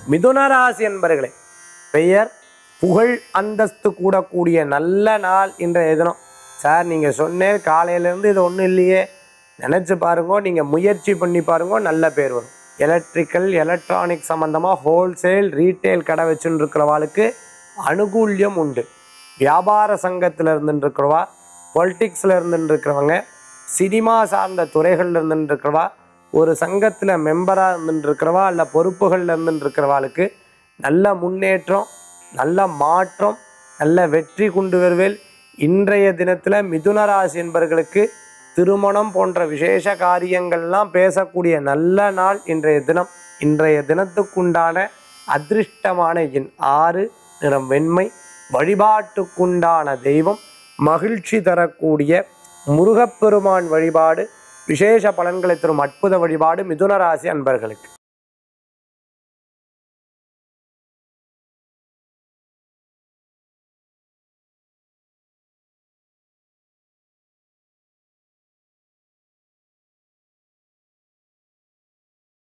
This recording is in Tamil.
மிதுன ராசி என்பர்களே பெயர் புகழ் அந்தஸ்து கூடக்கூடிய நல்ல நாள் இன்றைய தினம் சார் நீங்கள் சொன்னேன் காலையிலேருந்து இது ஒன்றும் இல்லையே நினச்சி பாருங்க நீங்கள் முயற்சி பண்ணி பாருங்க நல்ல பேர் வரும் எலக்ட்ரிக்கல் எலக்ட்ரானிக் சம்மந்தமாக ஹோல்சேல் ரீட்டைல் கடை வச்சுன்னு இருக்கிறவாளுக்கு அனுகூல்யம் உண்டு வியாபார சங்கத்தில் இருந்துட்டு இருக்கிறவா பொலிட்டிக்ஸில் இருந்துட்டு இருக்கிறவங்க சினிமா சார்ந்த துறைகளில் இருந்துட்டு இருக்கிறவா ஒரு சங்கத்தில் மெம்பராக இருந்துட்டு இருக்கிறவா இல்லை பொறுப்புகளில் இருந்துட்டு இருக்கிறவாளுக்கு நல்ல முன்னேற்றம் நல்ல மாற்றம் நல்ல வெற்றி கொண்டு வருவேல் இன்றைய தினத்தில் மிதுன ராசி என்பவர்களுக்கு திருமணம் போன்ற விசேஷ காரியங்கள்லாம் பேசக்கூடிய நல்ல நாள் இன்றைய தினம் இன்றைய தினத்துக்குண்டான அதிர்ஷ்டமான எண் ஆறு நிறம் வெண்மை வழிபாட்டுக்குண்டான தெய்வம் மகிழ்ச்சி தரக்கூடிய முருகப்பெருமான் வழிபாடு விசேஷ பலன்களை தரும் அற்புத வழிபாடு மிதுன ராசி அன்பர்களுக்கு